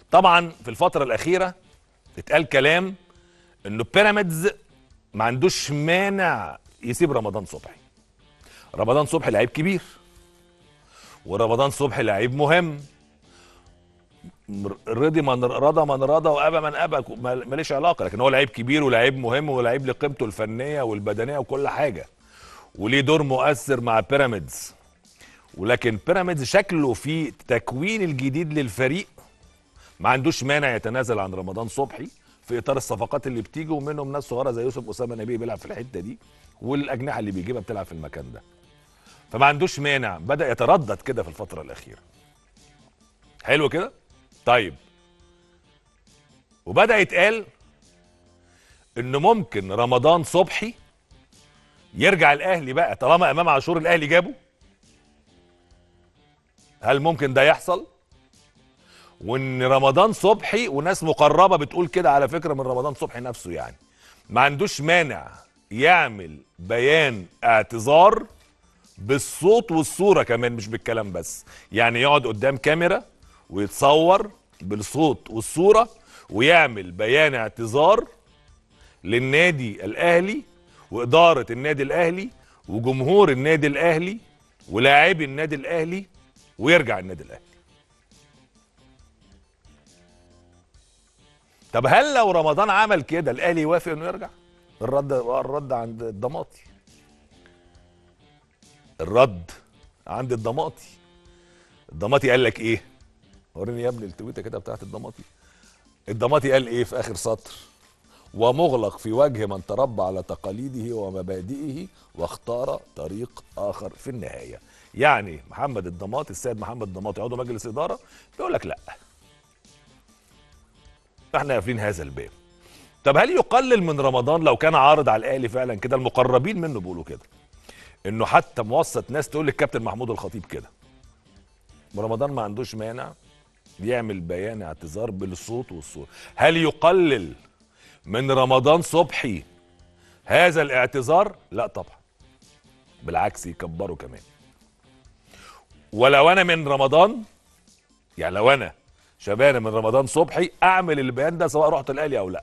طبعا في الفتره الاخيره اتقال كلام انه بيراميدز ما عندوش مانع يسيب رمضان صبحي رمضان صبحي لعيب كبير ورمضان صبحي لعيب مهم رضي من رضى من رضى وابى من ابى ماليش علاقه لكن هو لعيب كبير ولعيب مهم ولعيب لقيمته الفنيه والبدنيه وكل حاجه وليه دور مؤثر مع بيراميدز ولكن بيراميدز شكله في تكوين الجديد للفريق ما عندوش مانع يتنازل عن رمضان صبحي في اطار الصفقات اللي بتيجي ومنهم ناس صغيره زي يوسف اسامه نبيه بيلعب في الحته دي والاجنحه اللي بيجيبها بتلعب في المكان ده فما عندوش مانع بدا يتردد كده في الفتره الاخيره حلو كده طيب وبدا يتقال انه ممكن رمضان صبحي يرجع الاهلي بقى طالما امام عاشور الاهلي جابه هل ممكن ده يحصل وان رمضان صبحي وناس مقربه بتقول كده على فكره من رمضان صبحي نفسه يعني ما عندوش مانع يعمل بيان اعتذار بالصوت والصوره كمان مش بالكلام بس يعني يقعد قدام كاميرا ويتصور بالصوت والصوره ويعمل بيان اعتذار للنادي الاهلي واداره النادي الاهلي وجمهور النادي الاهلي ولاعبي النادي الاهلي ويرجع النادي الاهلي طب هل لو رمضان عمل كده الاهلي يوافق انه يرجع الرد الرد عند الضماطي الرد عند الضماطي الضماطي قال لك ايه وريني يا ابني التويته كده بتاعت الضماطي الضماطي قال ايه في اخر سطر ومغلق في وجه من تربى على تقاليده ومبادئه واختار طريق اخر في النهايه يعني محمد الضماطي السيد محمد الضماطي عضو مجلس اداره بيقول لك لا احنا قافلين هذا الباب طب هل يقلل من رمضان لو كان عارض على الاهلي فعلا كده المقربين منه بيقولوا كده انه حتى موسط ناس تقول للكابتن محمود الخطيب كده رمضان ما عندوش مانع يعمل بيان اعتذار بالصوت والصوره هل يقلل من رمضان صبحي هذا الاعتذار لا طبعا بالعكس يكبره كمان ولو انا من رمضان يعني لو انا شبانه من رمضان صبحي اعمل البيان ده سواء رحت الاهلي او لا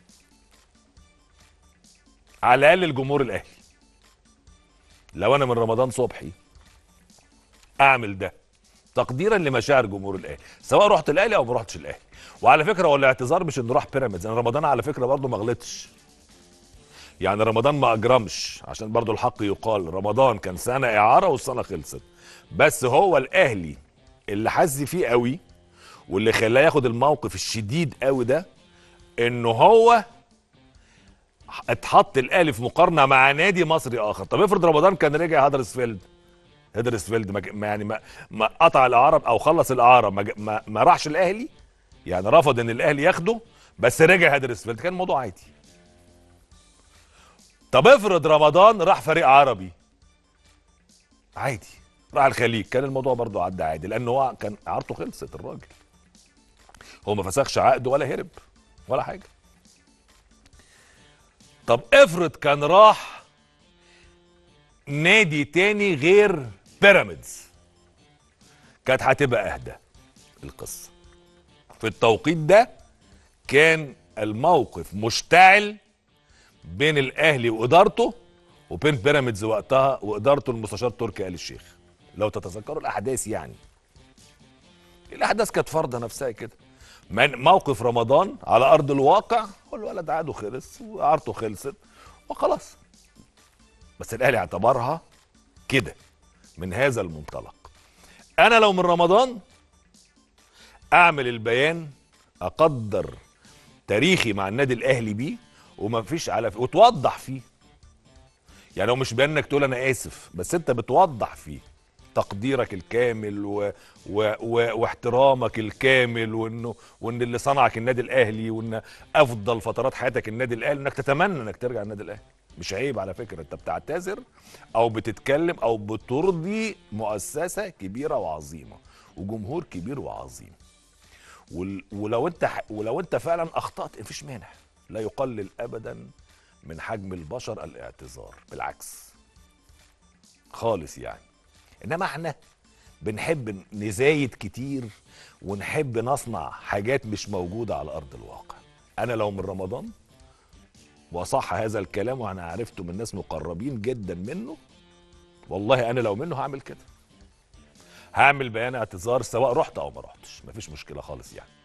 على الاقل الجمهور الاهلي لو انا من رمضان صبحي اعمل ده تقديرا لمشاعر جمهور الاهلي سواء رحت الاهلي او ما رحتش الاهلي وعلى فكره هو الاعتذار مش انه راح بيراميدز انا رمضان على فكره برضه ما غلطش يعني رمضان ما اجرمش عشان برضه الحق يقال رمضان كان سنه اعاره والسنه خلصت بس هو الاهلي اللي حز فيه قوي واللي خلاه ياخد الموقف الشديد قوي ده انه هو اتحط الاهلي في مقارنه مع نادي مصري اخر طب افرض رمضان كان رجع هدرسفيلد هدرسفيلد ما ما يعني ما, ما قطع الاعاره او خلص الاعاره ما, ما, ما راحش الاهلي يعني رفض ان الاهلي ياخده بس رجع هدرسفيلد كان الموضوع عادي طب افرض رمضان راح فريق عربي عادي راح الخليج كان الموضوع برضه عدى عادي لان هو كان اعارته خلصت الراجل هو ما فسخش عقده ولا هرب ولا حاجه طب افرض كان راح نادي تاني غير بيراميدز كانت هتبقى اهدى القصه في التوقيت ده كان الموقف مشتعل بين الاهلي وادارته وبين بيراميدز وقتها وادارته المستشار تركي آل الشيخ لو تتذكروا الاحداث يعني الاحداث كانت فرضه نفسها كده من موقف رمضان على ارض الواقع والولد عاده خلص واعارته خلصت وخلاص بس الاهلي اعتبرها كده من هذا المنطلق انا لو من رمضان اعمل البيان اقدر تاريخي مع النادي الاهلي بيه وما فيش على فيه وتوضح فيه يعني هو مش بانك تقول انا اسف بس انت بتوضح فيه تقديرك الكامل و... و... و... واحترامك الكامل وانه وان اللي صنعك النادي الاهلي وان افضل فترات حياتك النادي الاهلي انك تتمنى انك ترجع النادي الاهلي مش عيب على فكره انت بتعتذر او بتتكلم او بترضي مؤسسه كبيره وعظيمه وجمهور كبير وعظيم وال... ولو انت ح... ولو انت فعلا اخطات مفيش مانع لا يقلل ابدا من حجم البشر الاعتذار بالعكس خالص يعني انما احنا بنحب نزايد كتير ونحب نصنع حاجات مش موجوده على ارض الواقع انا لو من رمضان وصح هذا الكلام وانا عرفته من ناس مقربين جدا منه والله انا لو منه هعمل كده هعمل بيان اعتذار سواء رحت او ما رحتش مفيش مشكله خالص يعني